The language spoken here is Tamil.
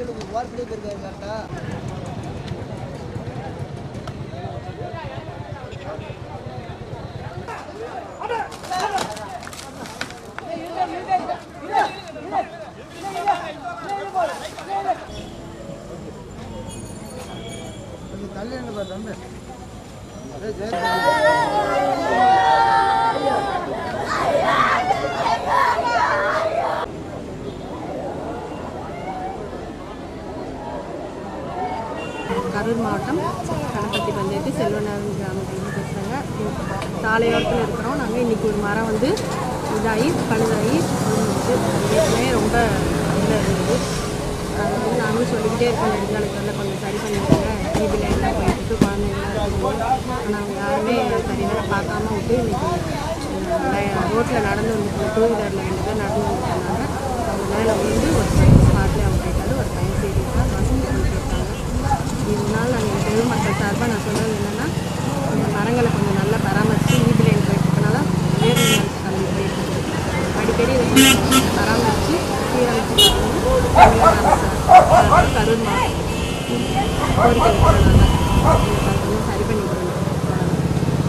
வார்த்தையே போயிருக்காரு கரெக்டா கொஞ்சம் தள்ளி நின்று தம்பி ஏய், ஜெயந்த். கரூர் மாவட்டம் கணப்பட்டி பஞ்சாயத்து செல்வநகரம் கிராமத்துலேருந்து பேசுகிறாங்க சாலையோரத்தில் இருக்கிறோம் நாங்கள் இன்றைக்கி ஒரு மரம் வந்து இதாகி பழுதாகி விழுந்துச்சு ஏற்கனவே ரொம்ப இதாக இருந்தது அது வந்து நாங்களும் சொல்லிக்கிட்டே இருக்கோம் நெடுஞ்சாலைக்கு வந்து கொஞ்சம் சரி பண்ணிவிடுங்க டிவியில் எல்லாம் போயிட்டு குழந்தைங்களாம் இருக்குது ஆனால் அவங்க யாருமே சரியாக பார்க்காம விட்டு இன்றைக்கி ரோட்டில் நடந்து வந்து டூ வீலரில் ரெண்டு பேர் நடந்து வந்துருக்காங்க அவங்க மேலே விழுந்து ஒரு பையன் ஸ்பாட்லேயே அவங்க போயிட்டாரு ஒரு பையன் சீரியஸாக பஸ்ஸும் போயிட்டு இருக்காங்க இதனால் நாங்கள் பெருமக்கள் சார்பாக நான் சொல்கிறது என்னென்னா இந்த மரங்களை கொஞ்சம் நல்லா பராமரித்து ஈபி லைன் போயிட்டுனால உயர்நிலை கல்வி போயிட்டு அடிக்கடி இதை கொஞ்சம் பராமரித்து சீரமைச்சு கரூர் மாவட்டம் கோரிக்கை வைக்கிறேன் நாங்கள்